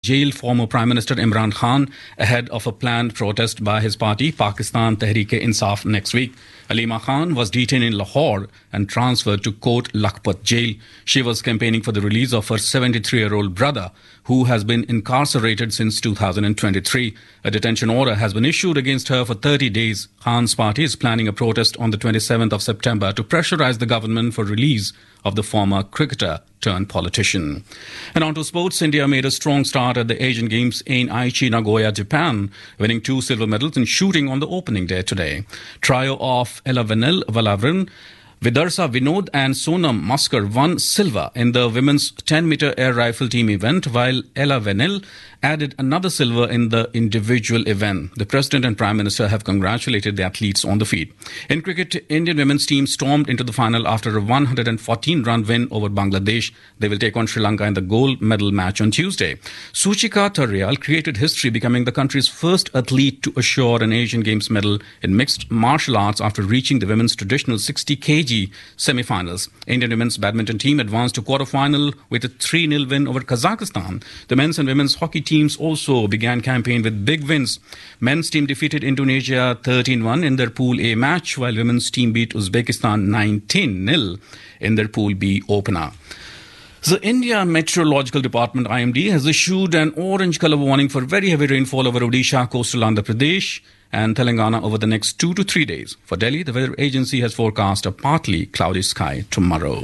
jail former Prime Minister Imran Khan ahead of a planned protest by his party, Pakistan Tehreek-e-Insaf, next week. Alima Khan was detained in Lahore and transferred to Kot Lakhpat jail. She was campaigning for the release of her 73-year-old brother, who has been incarcerated since 2023. A detention order has been issued against her for 30 days. Khan's party is planning a protest on the 27th of September to pressurize the government for release of the former cricketer turned politician. And on to sports, India made a strong start at the Asian Games in Aichi, Nagoya, Japan, winning two silver medals in shooting on the opening day today. Trio of Ella Venel Valavrin Vidarsa Vinod and Sonam Maskar won silver in the women's 10 meter air rifle team event, while Ella Venel added another silver in the individual event. The President and Prime Minister have congratulated the athletes on the feat. In cricket, Indian women's team stormed into the final after a 114 run win over Bangladesh. They will take on Sri Lanka in the gold medal match on Tuesday. Suchika Taryal created history, becoming the country's first athlete to assure an Asian Games medal in mixed martial arts after reaching the women's traditional 60 kg semi-finals. Indian women's badminton team advanced to quarter-final with a 3-0 win over Kazakhstan. The men's and women's hockey teams also began campaign with big wins. Men's team defeated Indonesia 13-1 in their Pool A match, while women's team beat Uzbekistan 19-0 in their Pool B opener. The India Meteorological Department IMD has issued an orange color warning for very heavy rainfall over Odisha, coastal Andhra Pradesh, and Telangana over the next two to three days. For Delhi, the weather agency has forecast a partly cloudy sky tomorrow.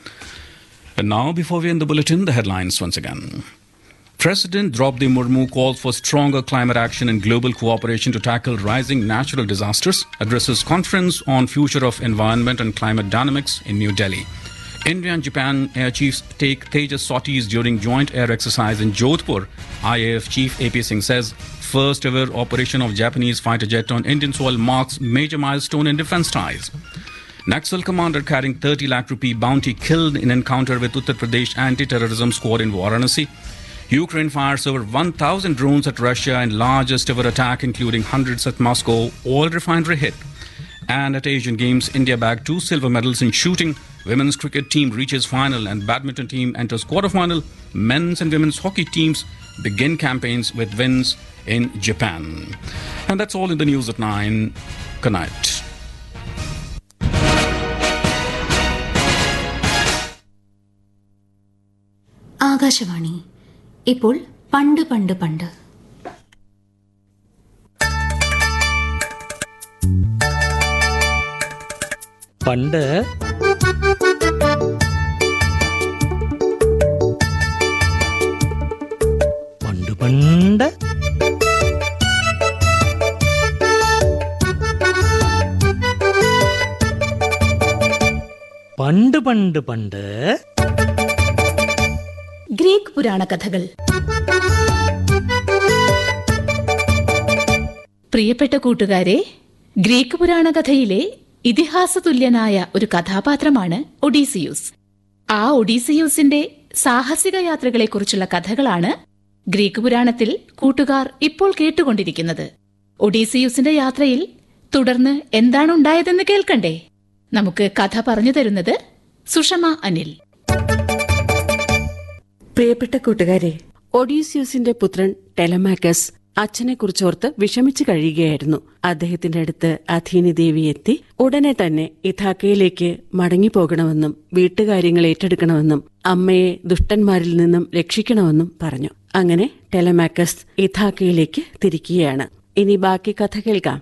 And now, before we end the bulletin, the headlines once again. President Draupadi Murmu calls for stronger climate action and global cooperation to tackle rising natural disasters, addresses conference on future of environment and climate dynamics in New Delhi. India and Japan air chiefs take Tejas sorties during joint air exercise in Jodhpur. IAF chief AP Singh says first ever operation of Japanese fighter jet on Indian soil marks major milestone in defense ties. Naxal commander carrying 30 lakh rupee bounty killed in encounter with Uttar Pradesh anti-terrorism squad in Varanasi. Ukraine fires over 1,000 drones at Russia in largest ever attack, including hundreds at Moscow. Oil refinery hit. And at Asian Games, India bagged two silver medals in shooting. Women's cricket team reaches final and badminton team enters quarterfinal. Men's and women's hockey teams begin campaigns with wins in Japan. And that's all in the news at 9. Good night. Akashvani ഇപ്പോൾ പണ്ട് പണ്ട് പണ്ട് പണ്ട് പണ്ട് പണ്ട് പണ്ട് പണ്ട് പണ്ട് ഗ്രീക്ക് പുരാണ കഥകൾ പ്രിയപ്പെട്ട കൂട്ടുകാരെ ഗ്രീക്ക് പുരാണ കഥയിലെ ഇതിഹാസ തുല്യനായ ഒരു കഥാപാത്രമാണ് ഒഡീസിയൂസ് ആ ഒഡീസിയൂസിന്റെ സാഹസിക യാത്രകളെക്കുറിച്ചുള്ള കഥകളാണ് ഗ്രീക്ക് പുരാണത്തിൽ കൂട്ടുകാർ ഇപ്പോൾ കേട്ടുകൊണ്ടിരിക്കുന്നത് ഒഡീസിയൂസിന്റെ യാത്രയിൽ തുടർന്ന് എന്താണ് ഉണ്ടായതെന്ന് കേൾക്കണ്ടേ നമുക്ക് കഥ പറഞ്ഞു തരുന്നത് സുഷമ അനിൽ പ്രിയപ്പെട്ട കൂട്ടുകാരെ ഒഡീസിയസിന്റെ പുത്രൻ ടെലമാക്കസ് അച്ഛനെക്കുറിച്ചോർത്ത് വിഷമിച്ചു കഴിയുകയായിരുന്നു അദ്ദേഹത്തിന്റെ അടുത്ത് അഥീനി ദേവി എത്തി ഉടനെ തന്നെ ഇഥാക്കയിലേക്ക് മടങ്ങിപ്പോകണമെന്നും വീട്ടുകാര്യങ്ങൾ ഏറ്റെടുക്കണമെന്നും അമ്മയെ ദുഷ്ടന്മാരിൽ നിന്നും രക്ഷിക്കണമെന്നും പറഞ്ഞു അങ്ങനെ ടെലമാക്കസ് ഇഥാക്കയിലേക്ക് തിരിക്കുകയാണ് ഇനി ബാക്കി കഥ കേൾക്കാം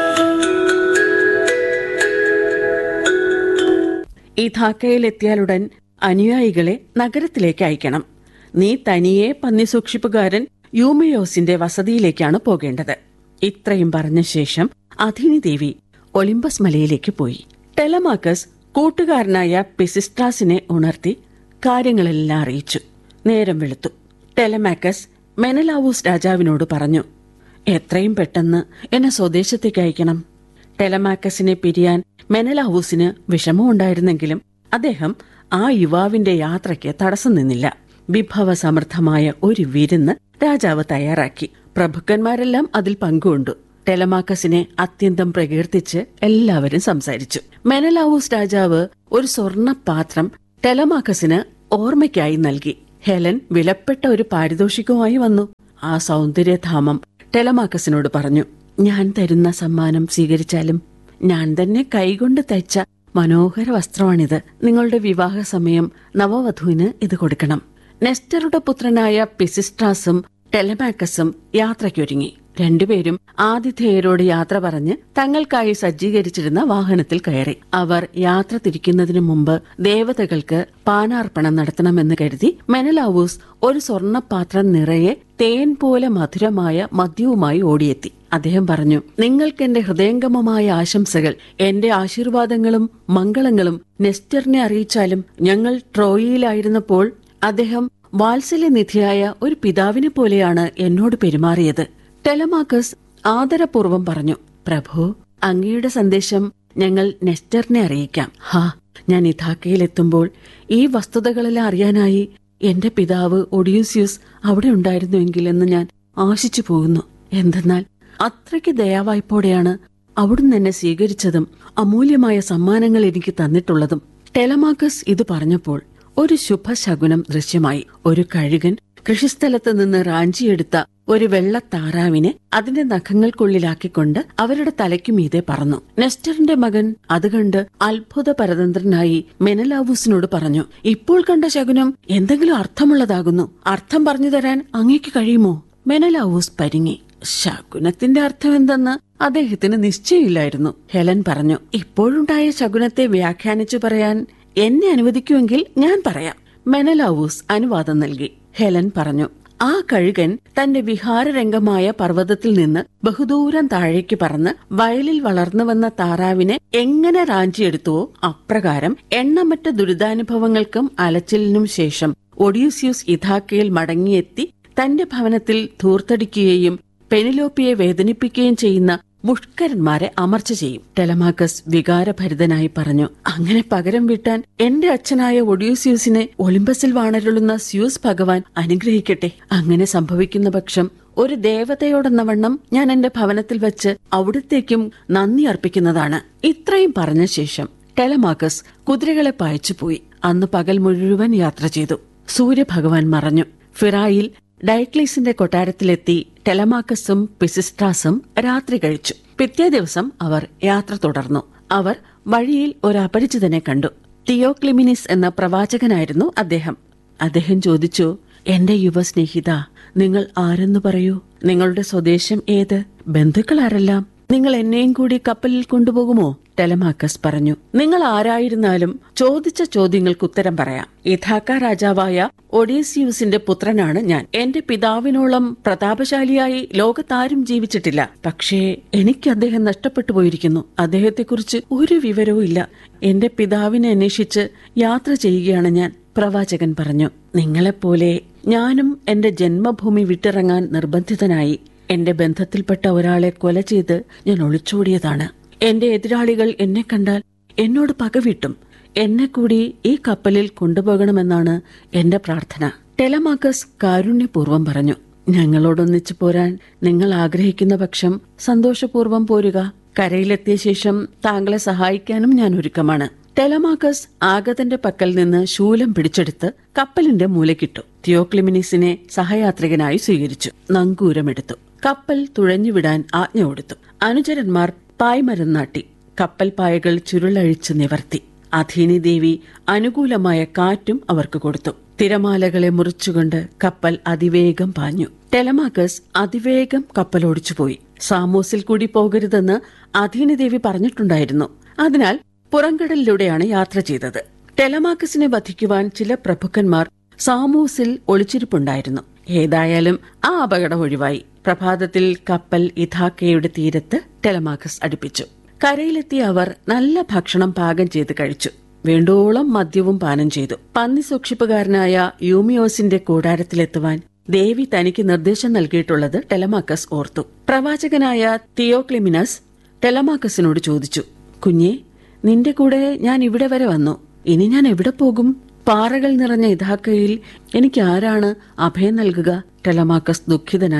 ഇഥാക്കയിലെത്തിയാലുടൻ അനുയായികളെ നഗരത്തിലേക്ക് അയക്കണം നീ തനിയെ പന്നി സൂക്ഷിപ്പുകാരൻ യൂമിയോസിന്റെ വസതിയിലേക്കാണ് പോകേണ്ടത് ഇത്രയും പറഞ്ഞ ശേഷം അഥിനി ദേവി ഒളിമ്പസ് മലയിലേക്ക് പോയി ടെലമാക്കസ് കൂട്ടുകാരനായ പെസിസ്ട്രാസിനെ ഉണർത്തി കാര്യങ്ങളെല്ലാം അറിയിച്ചു നേരം വെളുത്തു ടെലമാക്കസ് മെനലാവൂസ് രാജാവിനോട് പറഞ്ഞു എത്രയും പെട്ടെന്ന് എന്നെ സ്വദേശത്തേക്ക് അയക്കണം ടെലമാക്കസിനെ പിരിയാൻ മെനലാവൂസിന് വിഷമമുണ്ടായിരുന്നെങ്കിലും അദ്ദേഹം ആ യുവാവിന്റെ യാത്രയ്ക്ക് തടസ്സം നിന്നില്ല വിഭവസമൃദ്ധമായ ഒരു വിരുന്ന് രാജാവ് തയ്യാറാക്കി പ്രഭുക്കന്മാരെല്ലാം അതിൽ പങ്കുകൊണ്ടു ടെലമാക്കസിനെ അത്യന്തം പ്രകീർത്തിച്ച് എല്ലാവരും സംസാരിച്ചു മെനലാവൂസ് രാജാവ് ഒരു സ്വർണ്ണ പാത്രം ടെലമാക്കസിന് ഓർമ്മയ്ക്കായി നൽകി ഹെലൻ വിലപ്പെട്ട ഒരു പാരിതോഷികവുമായി വന്നു ആ സൗന്ദര്യധാമം ടെലമാക്കസിനോട് പറഞ്ഞു ഞാൻ തരുന്ന സമ്മാനം സ്വീകരിച്ചാലും ഞാൻ തന്നെ കൈകൊണ്ട് തയ്ച്ച മനോഹര വസ്ത്രമാണിത് നിങ്ങളുടെ വിവാഹ സമയം നവവധുവിന് ഇത് കൊടുക്കണം നെസ്റ്ററുടെ പുത്രനായ പിസിസ്ട്രാസും ടെലമാക്കസും യാത്രയ്ക്കൊരുങ്ങി രണ്ടുപേരും ആതിഥേയരോട് യാത്ര പറഞ്ഞ് തങ്ങൾക്കായി സജ്ജീകരിച്ചിരുന്ന വാഹനത്തിൽ കയറി അവർ യാത്ര തിരിക്കുന്നതിനു മുമ്പ് ദേവതകൾക്ക് പാനാർപ്പണം നടത്തണമെന്ന് കരുതി മെനലാവൂസ് ഒരു സ്വർണ്ണപാത്രം നിറയെ തേൻ പോലെ മധുരമായ മദ്യവുമായി ഓടിയെത്തി അദ്ദേഹം പറഞ്ഞു നിങ്ങൾക്ക് എന്റെ ഹൃദയംഗമമായ ആശംസകൾ എന്റെ ആശീർവാദങ്ങളും മംഗളങ്ങളും നെസ്റ്ററിനെ അറിയിച്ചാലും ഞങ്ങൾ ട്രോയിയിലായിരുന്നപ്പോൾ അദ്ദേഹം വാത്സല്യനിധിയായ ഒരു പിതാവിനെ പോലെയാണ് എന്നോട് പെരുമാറിയത് ടെലമാക്കസ് ആദരപൂർവം പറഞ്ഞു പ്രഭു അങ്ങയുടെ സന്ദേശം ഞങ്ങൾ നെസ്റ്ററിനെ അറിയിക്കാം ഹാ ഞാൻ ഇഥാക്കയിലെത്തുമ്പോൾ ഈ വസ്തുതകളെല്ലാം അറിയാനായി എന്റെ പിതാവ് ഒഡ്യൂസ്യൂസ് അവിടെ ഉണ്ടായിരുന്നുവെങ്കിൽ എന്ന് ഞാൻ ആശിച്ചു പോകുന്നു എന്തെന്നാൽ അത്രയ്ക്ക് ദയാവായ്പോടെയാണ് അവിടുന്ന് എന്നെ സ്വീകരിച്ചതും അമൂല്യമായ സമ്മാനങ്ങൾ എനിക്ക് തന്നിട്ടുള്ളതും ടെലമാക്കസ് ഇത് പറഞ്ഞപ്പോൾ ഒരു ശുഭശകുനം ദൃശ്യമായി ഒരു കഴുകൻ കൃഷിസ്ഥലത്ത് നിന്ന് റാഞ്ചിയെടുത്ത ഒരു വെള്ള താറാവിനെ അതിന്റെ നഖങ്ങൾക്കുള്ളിലാക്കിക്കൊണ്ട് അവരുടെ തലയ്ക്കു മീതെ പറന്നു നെസ്റ്ററിന്റെ മകൻ അത് കണ്ട് അത്ഭുത പരതന്ത്രനായി മെനലാവൂസിനോട് പറഞ്ഞു ഇപ്പോൾ കണ്ട ശകുനം എന്തെങ്കിലും അർത്ഥമുള്ളതാകുന്നു അർത്ഥം പറഞ്ഞു തരാൻ അങ്ങേക്ക് കഴിയുമോ മെനലാവൂസ് പരിങ്ങി ശകുനത്തിന്റെ അർത്ഥം എന്തെന്ന് അദ്ദേഹത്തിന് നിശ്ചയമില്ലായിരുന്നു ഹെലൻ പറഞ്ഞു ഇപ്പോഴുണ്ടായ ശകുനത്തെ വ്യാഖ്യാനിച്ചു പറയാൻ എന്നെ അനുവദിക്കുമെങ്കിൽ ഞാൻ പറയാം മെനലാവൂസ് അനുവാദം നൽകി ഹെലൻ പറഞ്ഞു ആ കഴുകൻ തന്റെ വിഹാരരംഗമായ പർവ്വതത്തിൽ നിന്ന് ബഹുദൂരം താഴേക്ക് പറന്ന് വയലിൽ വളർന്നു വന്ന താറാവിനെ എങ്ങനെ റാഞ്ചിയെടുത്തുവോ അപ്രകാരം എണ്ണമറ്റ ദുരിതാനുഭവങ്ങൾക്കും അലച്ചിലിനും ശേഷം ഒഡീസ്യൂസ് ഇഥാക്കയിൽ മടങ്ങിയെത്തി തന്റെ ഭവനത്തിൽ ധൂർത്തടിക്കുകയും പെനിലോപ്പിയെ വേദനിപ്പിക്കുകയും ചെയ്യുന്ന മുഷ്കരന്മാരെ അമർച്ച ചെയ്യും ടെലമാക്കസ് വികാരഭരിതനായി പറഞ്ഞു അങ്ങനെ പകരം വീട്ടാൻ എന്റെ അച്ഛനായ ഒഡ്യൂസ്യൂസിനെ ഒളിമ്പസിൽ വാണരുളുന്ന സ്യൂസ് ഭഗവാൻ അനുഗ്രഹിക്കട്ടെ അങ്ങനെ സംഭവിക്കുന്ന പക്ഷം ഒരു ദേവതയോടെന്ന വണ്ണം ഞാൻ എന്റെ ഭവനത്തിൽ വെച്ച് അവിടത്തേക്കും നന്ദി അർപ്പിക്കുന്നതാണ് ഇത്രയും പറഞ്ഞ ശേഷം ടെലമാക്കസ് കുതിരകളെ പായിച്ചുപോയി അന്ന് പകൽ മുഴുവൻ യാത്ര ചെയ്തു സൂര്യഭഗവാൻ മറഞ്ഞു ഫിറായിൽ ഡയക്ലീസിന്റെ കൊട്ടാരത്തിലെത്തി ടെലമാക്കസും പിസിസ്ട്രാസും രാത്രി കഴിച്ചു പിറ്റേ ദിവസം അവർ യാത്ര തുടർന്നു അവർ വഴിയിൽ ഒരു അപരിചിതനെ കണ്ടു തിയോക്ലിമിനിസ് എന്ന പ്രവാചകനായിരുന്നു അദ്ദേഹം അദ്ദേഹം ചോദിച്ചു എന്റെ യുവ സ്നേഹിത നിങ്ങൾ ആരെന്ന് പറയൂ നിങ്ങളുടെ സ്വദേശം ഏത് ബന്ധുക്കൾ ആരെല്ലാം നിങ്ങൾ എന്നെയും കൂടി കപ്പലിൽ കൊണ്ടുപോകുമോ ടെലമാക്കസ് പറഞ്ഞു നിങ്ങൾ ആരായിരുന്നാലും ചോദിച്ച ചോദ്യങ്ങൾക്ക് ഉത്തരം പറയാം ഇഥാക്ക രാജാവായ ഒഡീസിയൂസിന്റെ പുത്രനാണ് ഞാൻ എന്റെ പിതാവിനോളം പ്രതാപശാലിയായി ലോകത്താരും ജീവിച്ചിട്ടില്ല പക്ഷേ എനിക്ക് അദ്ദേഹം നഷ്ടപ്പെട്ടു പോയിരിക്കുന്നു അദ്ദേഹത്തെക്കുറിച്ച് ഒരു വിവരവും ഇല്ല എന്റെ പിതാവിനെ അന്വേഷിച്ച് യാത്ര ചെയ്യുകയാണ് ഞാൻ പ്രവാചകൻ പറഞ്ഞു നിങ്ങളെപ്പോലെ ഞാനും എന്റെ ജന്മഭൂമി വിട്ടിറങ്ങാൻ നിർബന്ധിതനായി എന്റെ ബന്ധത്തിൽപ്പെട്ട ഒരാളെ കൊല ചെയ്ത് ഞാൻ ഒളിച്ചോടിയതാണ് എന്റെ എതിരാളികൾ എന്നെ കണ്ടാൽ എന്നോട് പകവിട്ടും എന്നെ കൂടി ഈ കപ്പലിൽ കൊണ്ടുപോകണമെന്നാണ് എന്റെ പ്രാർത്ഥന ടെലമാക്കസ് കാരുണ്യപൂർവ്വം പറഞ്ഞു ഞങ്ങളോടൊന്നിച്ചു പോരാൻ നിങ്ങൾ ആഗ്രഹിക്കുന്ന പക്ഷം സന്തോഷപൂർവ്വം പോരുക കരയിലെത്തിയ ശേഷം താങ്കളെ സഹായിക്കാനും ഞാൻ ഒരുക്കമാണ് ടെലമാക്കസ് ആഗതന്റെ പക്കൽ നിന്ന് ശൂലം പിടിച്ചെടുത്ത് കപ്പലിന്റെ മൂലക്കിട്ടു തിയോക്ലിമിനിസിനെ സഹയാത്രികനായി സ്വീകരിച്ചു നങ്കൂരമെടുത്തു കപ്പൽ തുഴഞ്ഞുവിടാൻ ആജ്ഞ കൊടുത്തു അനുചരന്മാർ പായ്മരം നാട്ടി കപ്പൽ പായകൾ ചുരുളഴിച്ച് നിവർത്തി അധീനി ദേവി അനുകൂലമായ കാറ്റും അവർക്ക് കൊടുത്തു തിരമാലകളെ മുറിച്ചുകൊണ്ട് കപ്പൽ അതിവേഗം പാഞ്ഞു ടെലമാക്കസ് അതിവേഗം കപ്പലോടിച്ചുപോയി സാമോസിൽ കൂടി പോകരുതെന്ന് അധീനി ദേവി പറഞ്ഞിട്ടുണ്ടായിരുന്നു അതിനാൽ പുറംകടലിലൂടെയാണ് യാത്ര ചെയ്തത് ടെലമാക്കസിനെ വധിക്കുവാൻ ചില പ്രഭുക്കന്മാർ സാമോസിൽ ഒളിച്ചിരിപ്പുണ്ടായിരുന്നു ഏതായാലും ആ അപകടം ഒഴിവായി പ്രഭാതത്തിൽ കപ്പൽ ഇഥാക്കയുടെ തീരത്ത് ടെലമാക്കസ് അടുപ്പിച്ചു കരയിലെത്തിയ അവർ നല്ല ഭക്ഷണം പാകം ചെയ്ത് കഴിച്ചു വേണ്ടോളം മദ്യവും പാനം ചെയ്തു പന്നി സൂക്ഷിപ്പുകാരനായ യൂമിയോസിന്റെ കൂടാരത്തിലെത്തുവാൻ ദേവി തനിക്ക് നിർദ്ദേശം നൽകിയിട്ടുള്ളത് ടെലമാക്കസ് ഓർത്തു പ്രവാചകനായ തിയോക്ലിമിനസ് ടെലമാക്കസിനോട് ചോദിച്ചു കുഞ്ഞെ നിന്റെ കൂടെ ഞാൻ ഇവിടെ വരെ വന്നു ഇനി ഞാൻ എവിടെ പോകും പാറകൾ നിറഞ്ഞ ഇതാക്കയിൽ എനിക്ക് ആരാണ് അഭയം നൽകുക ടെലമാക്കസ് ദുഃഖിതനായി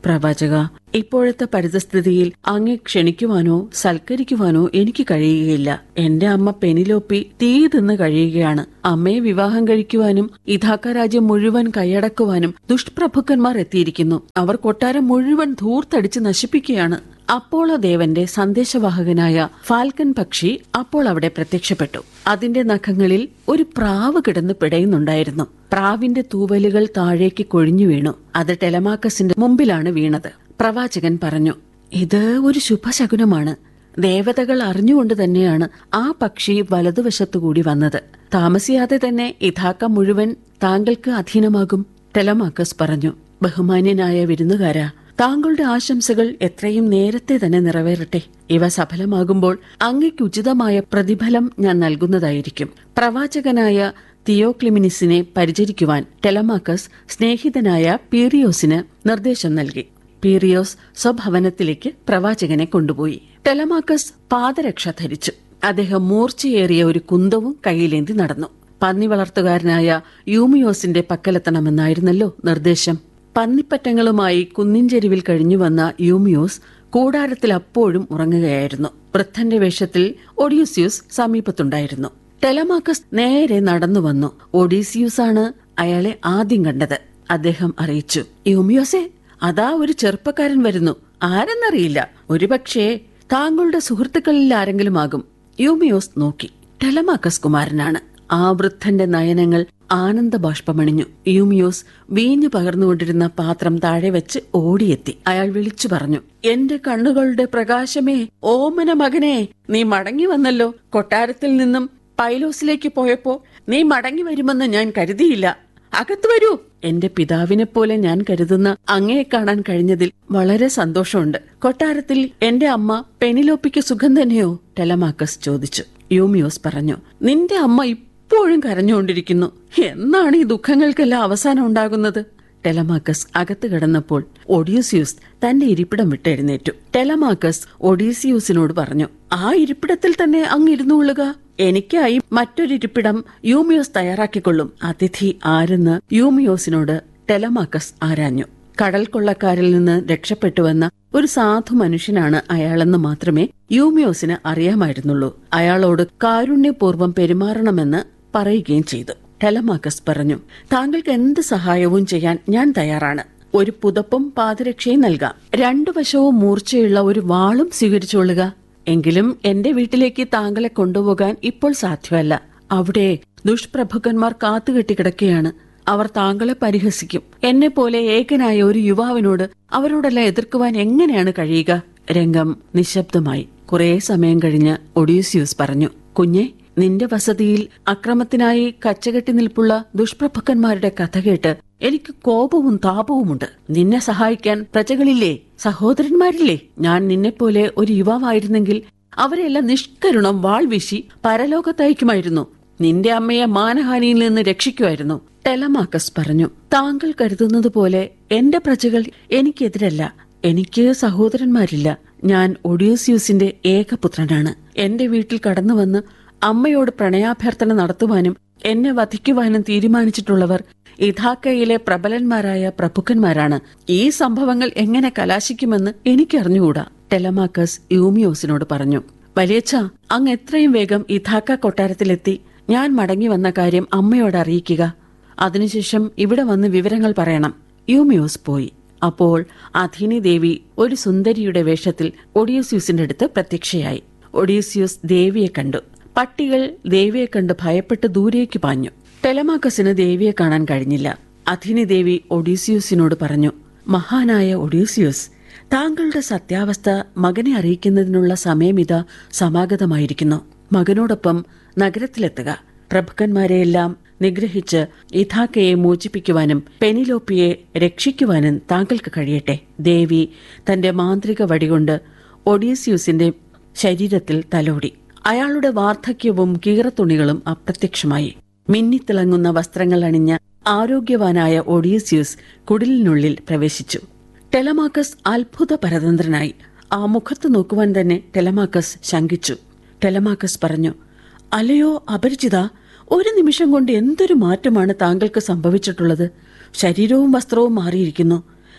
പ്രവാചക ഇപ്പോഴത്തെ പരിതസ്ഥിതിയിൽ അങ്ങെ ക്ഷണിക്കുവാനോ സൽക്കരിക്കുവാനോ എനിക്ക് കഴിയുകയില്ല എന്റെ അമ്മ പെനിലോപ്പി തീ തിന്ന് കഴിയുകയാണ് അമ്മയെ വിവാഹം കഴിക്കുവാനും ഇഥാക്ക രാജ്യം മുഴുവൻ കൈയടക്കുവാനും ദുഷ്പ്രഭുക്കന്മാർ എത്തിയിരിക്കുന്നു അവർ കൊട്ടാരം മുഴുവൻ ധൂർത്തടിച്ച് നശിപ്പിക്കുകയാണ് അപ്പോളോ ദേവന്റെ സന്ദേശവാഹകനായ ഫാൽക്കൻ പക്ഷി അപ്പോൾ അവിടെ പ്രത്യക്ഷപ്പെട്ടു അതിന്റെ നഖങ്ങളിൽ ഒരു പ്രാവ് കിടന്ന് പിടയുന്നുണ്ടായിരുന്നു പ്രാവിന്റെ തൂവലുകൾ താഴേക്ക് കൊഴിഞ്ഞു വീണു അത് ടെലമാക്കസിന്റെ മുമ്പിലാണ് വീണത് പ്രവാചകൻ പറഞ്ഞു ഇത് ഒരു ശുഭശകുനമാണ് ദേവതകൾ അറിഞ്ഞുകൊണ്ട് തന്നെയാണ് ആ പക്ഷി വലതുവശത്തുകൂടി വന്നത് താമസിയാതെ തന്നെ ഇഥാക്ക മുഴുവൻ താങ്കൾക്ക് അധീനമാകും ടെലമാക്കസ് പറഞ്ഞു ബഹുമാന്യനായ വിരുന്നുകാരാ താങ്കളുടെ ആശംസകൾ എത്രയും നേരത്തെ തന്നെ നിറവേറട്ടെ ഇവ സഫലമാകുമ്പോൾ അങ്ങയ്ക്ക് ഉചിതമായ പ്രതിഫലം ഞാൻ നൽകുന്നതായിരിക്കും പ്രവാചകനായ തിയോക്ലിമിനിസിനെ പരിചരിക്കുവാൻ ടെലമാക്കസ് സ്നേഹിതനായ പീറിയോസിന് നിർദ്ദേശം നൽകി പീറിയോസ് സ്വഭവനത്തിലേക്ക് പ്രവാചകനെ കൊണ്ടുപോയി ടെലമാക്കസ് പാദരക്ഷ ധരിച്ചു അദ്ദേഹം മൂർച്ചയേറിയ ഒരു കുന്തവും കയ്യിലേന്തി നടന്നു പന്നി വളർത്തുകാരനായ യൂമിയോസിന്റെ പക്കലെത്തണമെന്നായിരുന്നല്ലോ നിർദ്ദേശം പന്നിപ്പറ്റങ്ങളുമായി കുന്നിൻചെരുവിൽ കഴിഞ്ഞുവന്ന യൂമിയോസ് കൂടാരത്തിൽ അപ്പോഴും ഉറങ്ങുകയായിരുന്നു വൃദ്ധന്റെ വേഷത്തിൽ ഒഡീസിയൂസ് സമീപത്തുണ്ടായിരുന്നു ടെലമാക്കസ് നേരെ നടന്നു വന്നു ഒഡീസിയൂസ് ആണ് അയാളെ ആദ്യം കണ്ടത് അദ്ദേഹം അറിയിച്ചു യൂമിയോസെ അതാ ഒരു ചെറുപ്പക്കാരൻ വരുന്നു ആരെന്നറിയില്ല ഒരുപക്ഷേ താങ്കളുടെ സുഹൃത്തുക്കളിൽ ആരെങ്കിലും ആകും യൂമിയോസ് നോക്കി ടെലമാക്കസ് കുമാരനാണ് ആ വൃദ്ധന്റെ നയനങ്ങൾ ആനന്ദ ബാഷ്പമണിഞ്ഞു യൂമിയോസ് വീഞ്ഞു പകർന്നുകൊണ്ടിരുന്ന പാത്രം താഴെ വെച്ച് ഓടിയെത്തി അയാൾ വിളിച്ചു പറഞ്ഞു എന്റെ കണ്ണുകളുടെ പ്രകാശമേ ഓമന മകനെ നീ മടങ്ങി വന്നല്ലോ കൊട്ടാരത്തിൽ നിന്നും പൈലോസിലേക്ക് പോയപ്പോ നീ മടങ്ങി വരുമെന്ന് ഞാൻ കരുതിയില്ല അകത്ത് വരൂ എന്റെ പിതാവിനെ പോലെ ഞാൻ കരുതുന്ന അങ്ങയെ കാണാൻ കഴിഞ്ഞതിൽ വളരെ സന്തോഷമുണ്ട് കൊട്ടാരത്തിൽ എന്റെ അമ്മ പെനിലോപ്പിക്ക് സുഖം തന്നെയോ ടെലമാക്കസ് ചോദിച്ചു യൂമിയോസ് പറഞ്ഞു നിന്റെ അമ്മ ഇപ്പോഴും കരഞ്ഞുകൊണ്ടിരിക്കുന്നു എന്നാണ് ഈ ദുഃഖങ്ങൾക്കെല്ലാം അവസാനം ഉണ്ടാകുന്നത് ടെലമാക്കസ് അകത്ത് കിടന്നപ്പോൾ ഒഡീസിയൂസ് തന്റെ ഇരിപ്പിടം വിട്ടെഴുന്നേറ്റു ടെലമാക്കസ് ഒഡീസിയൂസിനോട് പറഞ്ഞു ആ ഇരിപ്പിടത്തിൽ തന്നെ അങ്ങ് ഇരുന്നുകൊള്ളുക എനിക്കായി മറ്റൊരിരിപ്പിടം യൂമിയോസ് തയ്യാറാക്കിക്കൊള്ളും അതിഥി ആരെന്ന് യൂമിയോസിനോട് ടെലമാക്കസ് ആരാഞ്ഞു കടൽ കൊള്ളക്കാരിൽ നിന്ന് രക്ഷപ്പെട്ടുവന്ന ഒരു സാധു മനുഷ്യനാണ് അയാളെന്ന് മാത്രമേ യൂമിയോസിന് അറിയാമായിരുന്നുള്ളൂ അയാളോട് കാരുണ്യപൂർവ്വം പെരുമാറണമെന്ന് പറയുകയും ചെയ്തു ടെലമാക്കസ് പറഞ്ഞു താങ്കൾക്ക് എന്ത് സഹായവും ചെയ്യാൻ ഞാൻ തയ്യാറാണ് ഒരു പുതപ്പും പാദരക്ഷയും നൽകാം രണ്ടു വശവും മൂർച്ചയുള്ള ഒരു വാളും സ്വീകരിച്ചുകൊള്ളുക എങ്കിലും എന്റെ വീട്ടിലേക്ക് താങ്കളെ കൊണ്ടുപോകാൻ ഇപ്പോൾ സാധ്യമല്ല അവിടെ ദുഷ്പ്രഭുക്കന്മാർ കാത്തുകെട്ടി കിടക്കുകയാണ് അവർ താങ്കളെ പരിഹസിക്കും എന്നെ പോലെ ഏകനായ ഒരു യുവാവിനോട് അവരോടെല്ലാം എതിർക്കുവാൻ എങ്ങനെയാണ് കഴിയുക രംഗം നിശബ്ദമായി കുറെ സമയം കഴിഞ്ഞ് ഒഡീസിയൂസ് പറഞ്ഞു കുഞ്ഞെ നിന്റെ വസതിയിൽ അക്രമത്തിനായി കച്ചകെട്ടി നിൽപ്പുള്ള ദുഷ്പ്രഭുക്കന്മാരുടെ കഥ കേട്ട് എനിക്ക് കോപവും താപവുമുണ്ട് നിന്നെ സഹായിക്കാൻ പ്രജകളില്ലേ സഹോദരന്മാരില്ലേ ഞാൻ നിന്നെപ്പോലെ ഒരു യുവാവായിരുന്നെങ്കിൽ അവരെല്ലാം നിഷ്കരുണം വാൾ വീശി പരലോകത്തയക്കുമായിരുന്നു നിന്റെ അമ്മയെ മാനഹാനിയിൽ നിന്ന് രക്ഷിക്കുമായിരുന്നു ടെലമാക്കസ് പറഞ്ഞു താങ്കൾ കരുതുന്നത് പോലെ എന്റെ പ്രജകൾ എനിക്കെതിരല്ല എനിക്ക് സഹോദരന്മാരില്ല ഞാൻ ഒഡീസിയൂസിന്റെ ഏകപുത്രനാണ് എന്റെ വീട്ടിൽ കടന്നു വന്ന് അമ്മയോട് പ്രണയാഭ്യർത്ഥന നടത്തുവാനും എന്നെ വധിക്കുവാനും തീരുമാനിച്ചിട്ടുള്ളവർ ഇഥാക്കയിലെ പ്രബലന്മാരായ പ്രഭുക്കന്മാരാണ് ഈ സംഭവങ്ങൾ എങ്ങനെ കലാശിക്കുമെന്ന് എനിക്കറിഞ്ഞുകൂടാ ടെലമാക്കസ് യൂമിയോസിനോട് പറഞ്ഞു വലിയച്ഛ അങ്ങ് എത്രയും വേഗം ഇഥാക്ക കൊട്ടാരത്തിലെത്തി ഞാൻ മടങ്ങി വന്ന കാര്യം അമ്മയോട് അറിയിക്കുക അതിനുശേഷം ഇവിടെ വന്ന് വിവരങ്ങൾ പറയണം യൂമിയോസ് പോയി അപ്പോൾ അഥീനി ദേവി ഒരു സുന്ദരിയുടെ വേഷത്തിൽ ഒഡീസ്യൂസിന്റെ അടുത്ത് പ്രത്യക്ഷയായി ഒഡീസ്യൂസ് ദേവിയെ കണ്ടു പട്ടികൾ ദേവിയെ കണ്ട് ഭയപ്പെട്ട് ദൂരേക്ക് പാഞ്ഞു ടെലമാക്കസിന് ദേവിയെ കാണാൻ കഴിഞ്ഞില്ല അഥിനി ദേവി ഒഡീസിയൂസിനോട് പറഞ്ഞു മഹാനായ ഒഡീസിയൂസ് താങ്കളുടെ സത്യാവസ്ഥ മകനെ അറിയിക്കുന്നതിനുള്ള സമയമിതാ സമാഗതമായിരിക്കുന്നു മകനോടൊപ്പം നഗരത്തിലെത്തുക പ്രഭുക്കന്മാരെയെല്ലാം നിഗ്രഹിച്ച് ഇഥാക്കയെ മോചിപ്പിക്കുവാനും പെനിലോപ്പിയെ രക്ഷിക്കുവാനും താങ്കൾക്ക് കഴിയട്ടെ ദേവി തന്റെ മാന്ത്രിക വടികൊണ്ട് ഒഡീസിയൂസിന്റെ ശരീരത്തിൽ തലോടി അയാളുടെ വാർദ്ധക്യവും കീറത്തുണികളും അപ്രത്യക്ഷമായി മിന്നിത്തിളങ്ങുന്ന വസ്ത്രങ്ങൾ അണിഞ്ഞ ആരോഗ്യവാനായ ഒഡീസിയൂസ് കുടിലിനുള്ളിൽ പ്രവേശിച്ചു ടെലമാക്കസ് അത്ഭുത പരതന്ത്രനായി ആ മുഖത്ത് നോക്കുവാൻ തന്നെ ടെലമാക്കസ് ശങ്കിച്ചു ടെലമാക്കസ് പറഞ്ഞു അല്ലയോ അപരിചിത ഒരു നിമിഷം കൊണ്ട് എന്തൊരു മാറ്റമാണ് താങ്കൾക്ക് സംഭവിച്ചിട്ടുള്ളത് ശരീരവും വസ്ത്രവും മാറിയിരിക്കുന്നു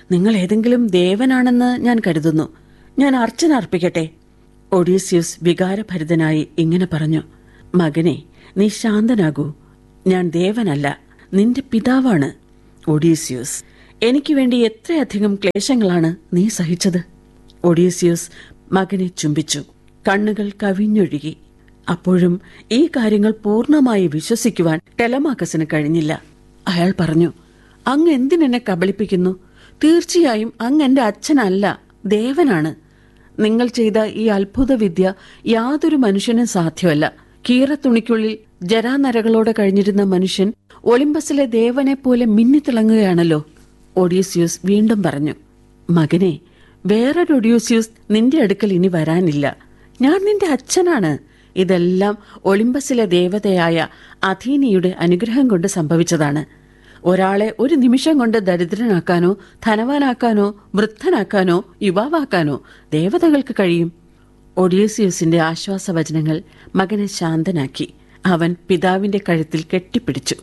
നിങ്ങൾ ഏതെങ്കിലും ദേവനാണെന്ന് ഞാൻ കരുതുന്നു ഞാൻ അർച്ചന അർപ്പിക്കട്ടെ ഒഡീസ്യൂസ് വികാരഭരിതനായി ഇങ്ങനെ പറഞ്ഞു മകനെ നീ ശാന്തനാകൂ ഞാൻ ദേവനല്ല നിന്റെ പിതാവാണ് ഒഡീസ്യൂസ് എനിക്ക് വേണ്ടി എത്രയധികം ക്ലേശങ്ങളാണ് നീ സഹിച്ചത് ഒഡീസ്യൂസ് മകനെ ചുംബിച്ചു കണ്ണുകൾ കവിഞ്ഞൊഴുകി അപ്പോഴും ഈ കാര്യങ്ങൾ പൂർണ്ണമായി വിശ്വസിക്കുവാൻ ടെലമാക്കസിന് കഴിഞ്ഞില്ല അയാൾ പറഞ്ഞു അങ്ങ് എന്തിനെന്നെ കബളിപ്പിക്കുന്നു തീർച്ചയായും അങ്ങ് എന്റെ അച്ഛനല്ല ദേവനാണ് നിങ്ങൾ ചെയ്ത ഈ അത്ഭുത വിദ്യ യാതൊരു മനുഷ്യനും സാധ്യമല്ല കീറത്തുണിക്കുള്ളിൽ ജരാനരകളോടെ കഴിഞ്ഞിരുന്ന മനുഷ്യൻ ഒളിമ്പസിലെ ദേവനെ പോലെ മിന്നിത്തിളങ്ങുകയാണല്ലോ ഒഡീസ്യൂസ് വീണ്ടും പറഞ്ഞു മകനെ വേറൊരു ഒഡ്യൂസ്യൂസ് നിന്റെ അടുക്കൽ ഇനി വരാനില്ല ഞാൻ നിന്റെ അച്ഛനാണ് ഇതെല്ലാം ഒളിമ്പസിലെ ദേവതയായ അഥീനിയുടെ അനുഗ്രഹം കൊണ്ട് സംഭവിച്ചതാണ് ഒരാളെ ഒരു നിമിഷം കൊണ്ട് ദരിദ്രനാക്കാനോ ധനവാനാക്കാനോ വൃദ്ധനാക്കാനോ യുവാവാക്കാനോ ദേവതകൾക്ക് കഴിയും ഒഡീസിയസിന്റെ ആശ്വാസവചനങ്ങൾ മകനെ ശാന്തനാക്കി അവൻ പിതാവിന്റെ കഴുത്തിൽ കെട്ടിപ്പിടിച്ചു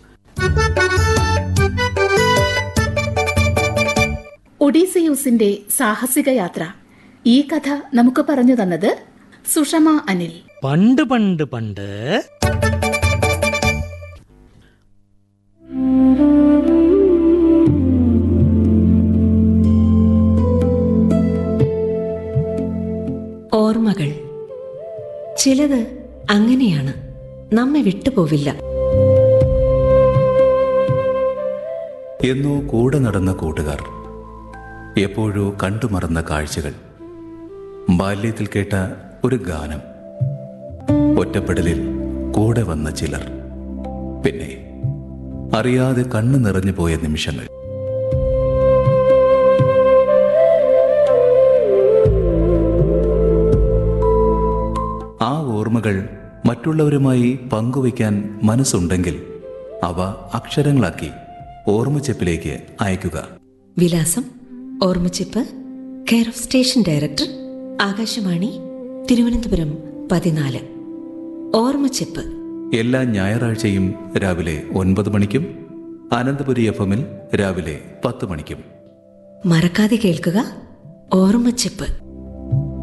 ഒഡീസിയൂസിന്റെ സാഹസിക യാത്ര ഈ കഥ നമുക്ക് പറഞ്ഞു തന്നത് സുഷമ അനിൽ പണ്ട് പണ്ട് പണ്ട് ഓർമ്മകൾ ചിലത് അങ്ങനെയാണ് നമ്മെ വിട്ടുപോവില്ല എന്നോ കൂടെ നടന്ന കൂട്ടുകാർ എപ്പോഴോ കണ്ടുമറന്ന കാഴ്ചകൾ ബാല്യത്തിൽ കേട്ട ഒരു ഗാനം ഒറ്റപ്പെടലിൽ കൂടെ വന്ന ചിലർ പിന്നെ അറിയാതെ കണ്ണു നിറഞ്ഞു പോയ നിമിഷങ്ങൾ ആ ഓർമ്മകൾ മറ്റുള്ളവരുമായി പങ്കുവയ്ക്കാൻ മനസ്സുണ്ടെങ്കിൽ അവ അക്ഷരങ്ങളാക്കി ഓർമ്മച്ചെപ്പിലേക്ക് അയക്കുക വിലാസം Ormachippu care of station director Akashvani Thiruvananthapuram പതിനാല് ഓർമ്മച്ചിപ്പ് എല്ലാ ഞായറാഴ്ചയും രാവിലെ ഒൻപത് മണിക്കും അനന്തപുരി എഫ് എമ്മിൽ രാവിലെ പത്ത് മണിക്കും മറക്കാതെ കേൾക്കുക ഓർമ്മച്ചിപ്പ്